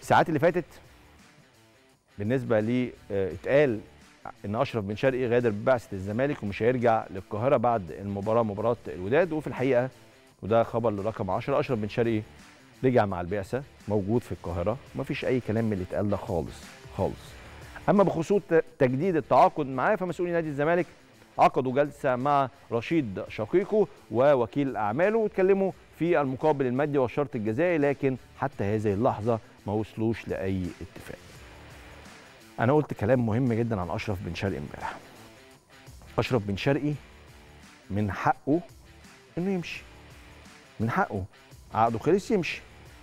الساعات اللي فاتت بالنسبه لي آه، اتقال ان اشرف بن شرقي غادر ببعثه الزمالك ومش هيرجع للقاهره بعد المباراه مباراه الوداد وفي الحقيقه وده خبر لرقم 10 اشرف بن شرقي رجع مع البعثه موجود في القاهره مفيش اي كلام من اللي اتقال ده خالص خالص اما بخصوص ت- تجديد التعاقد معاه فمسؤولي نادي الزمالك عقدوا جلسه مع رشيد شقيقه ووكيل اعماله واتكلموا في المقابل المادي والشرط الجزائي لكن حتى هذه اللحظه ما وصلوش لاي اتفاق. انا قلت كلام مهم جدا عن اشرف بن شرقي امبارح. اشرف بن شرقي من حقه انه يمشي. من حقه عقده خلص يمشي.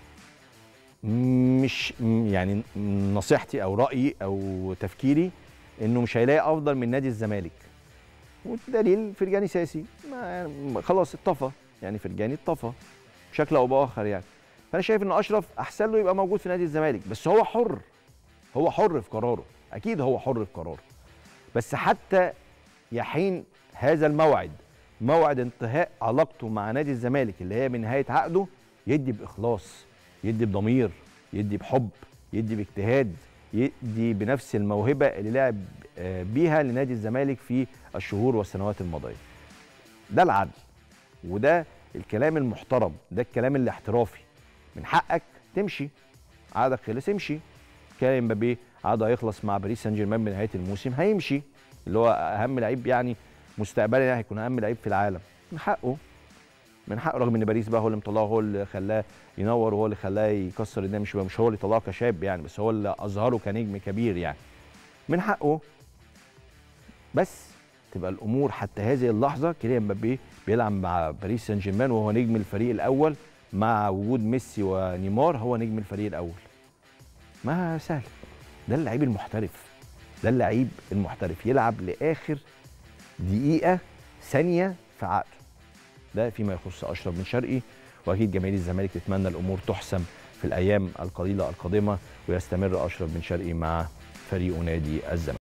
مش م- يعني نصيحتي او رايي او تفكيري انه مش هيلاقي افضل من نادي الزمالك والدليل فرجاني ساسي ما ما- خلاص اتطفى يعني فرجاني اتطفى بشكل او باخر يعني فانا شايف ان اشرف احسن له يبقى موجود في نادي الزمالك بس هو حر هو حر في قراره اكيد هو حر في قراره بس حتى يحين هذا الموعد موعد انتهاء علاقته مع نادي الزمالك اللي هي بنهايه عقده يدي باخلاص يدي بضمير يدي بحب يدي باجتهاد يدي بنفس الموهبه اللي لعب آه، بيها لنادي الزمالك في الشهور والسنوات الماضيه ده العدل وده الكلام المحترم ده الكلام الاحترافي من حقك تمشي عقدك خلص امشي كان امبابي عقده هيخلص مع باريس سان جيرمان بنهايه الموسم هيمشي اللي هو اهم لعيب يعني مستقبلا يعني هيكون اهم لعيب في العالم من حقه من حقه رغم ان باريس بقى هو اللي مطلعه هو اللي خلاه ينور وهو اللي خلاه يكسر الدنيا مش مش هو اللي طلعه كشاب يعني بس هو اللي اظهره كنجم كبير يعني من حقه بس تبقى الامور حتى هذه اللحظه كيليان مبابي بيلعب مع باريس سان جيرمان وهو نجم الفريق الاول مع وجود ميسي ونيمار هو نجم الفريق الاول ما سهل ده اللعيب المحترف ده اللعيب المحترف يلعب لاخر دقيقه ثانيه في عقده ده فيما يخص اشرف بن شرقي واكيد جماهير الزمالك تتمنى الامور تحسم في الايام القليله القادمه ويستمر اشرف بن شرقي مع فريقه نادي الزمالك